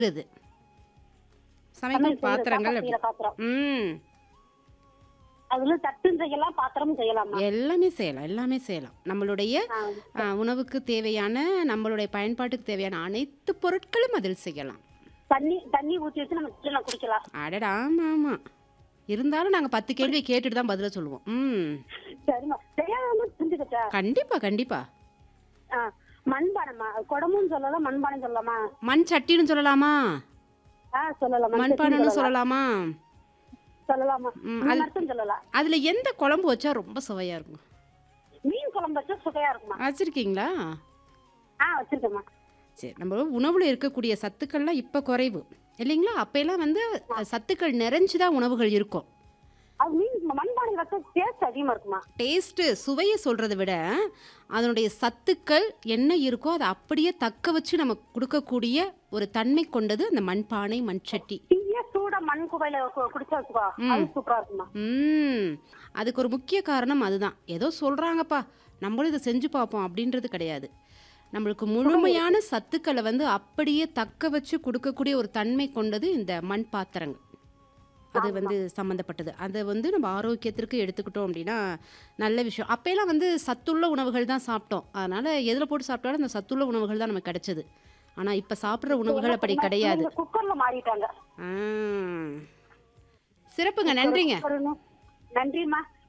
இது சமைக்கும் சமையல் செய்யறது, பாத்திரங்கள் சாப்பாடு செய்யற பாத்திரம் ம் அதுல தட்டும் செய்யலாம் பாத்திரமும் செய்யலாமா எல்லாமே செய்யலாம் எல்லாமே செய்யலாம் நம்மளுடைய ஆ, ஆ, உணவுக்கு தேவையான நம்மளுடைய பயன்பாட்டுக்கு தேவையான அனைத்து பொருட்களும் அதில் செய்யலாம் தண்ணி தண்ணி ஊத்தி வச்சு நம்ம கிச்சன்ல குடிக்கலாம் அடடா ஆமாம் ஆமாம் இருந்தாலும் நாங்கள் பத்து கேள்வி கேட்டுட்டு தான் பதில சொல்லுவோம் ம் சரிம்மா தெரியாம புரிஞ்சுக்கிட்டா கண்டிப்பாக கண்டிப்பாக ஆ, மண்பானமா குடமும் சொல்லலாம் மண்பானம் சொல்லலாமா மண் சட்டின்னு சொல்லலாமா ஆ சொல்லலாம் மண் சட்டின்னு மண்பானைன்னு சொல்லலாமா சொல்லலாமா ம், இந்த அது- மட்டும் சொல்லலாம் அதில் எந்த குழம்பு வச்சா ரொம்ப சுவையாக இருக்கும் மீன் குழம்பு வச்சா சுவையா இருக்குமா வச்சிருக்கீங்களா ஆ வச்சிருக்கேம்மா சரி நம்ம உணவில் இருக்கக்கூடிய சத்துக்கள்லாம் இப்போ குறைவு இல்லைங்களா அப்போல்லாம் வந்து சத்துக்கள் நிறைஞ்சு தான் உணவுகள் இருக்கும் அது மீன் மண்பானை வச்சா டேஸ்ட் அதிகமா இருக்குமா டேஸ்ட்டு சுவையை சொல்கிறத விட அதனுடைய சத்துக்கள் என்ன இருக்கோ அதை அப்படியே தக்க வச்சு நம்ம கொடுக்கக்கூடிய ஒரு தன்மை கொண்டது அந்த மண்பானை மண்சட்டி டீயே சூடா மண் குவையில கு- குடிச்சா வச்சுக்கோ அது சூப்பரா இருக்குமா ம் அதுக்கு ஒரு முக்கிய காரணம் அதுதான் ஏதோ சொல்கிறாங்கப்பா நம்மளும் இதை செஞ்சு பார்ப்போம் அப்படின்றது கிடையாது நம்மளுக்கு முழுமையான சத்துக்களை வந்து அப்படியே தக்க வச்சு கொடுக்கக்கூடிய ஒரு தன்மை கொண்டது இந்த மண் பாத்திரங்கள் அது வந்து சம்மந்தப்பட்டது அதை வந்து நம்ம ஆரோக்கியத்திற்கு எடுத்துக்கிட்டோம் அப்படின்னா நல்ல விஷயம் அப்போல்லாம் வந்து சத்துள்ள உணவுகள் தான் சாப்பிட்டோம் அதனால் எதில் போட்டு சாப்பிட்டாலும் அந்த சத்துள்ள உணவுகள் தான் நமக்கு கிடைச்சது ஆனால் இப்போ சாப்பிட்ற உணவுகள் அப்படி கிடையாது இந்த குக்கர்ல மாறிட்டாங்க ஆ. சிறப்புங்க நன்றிங்க குக்கர்னு. நன்றிம்மா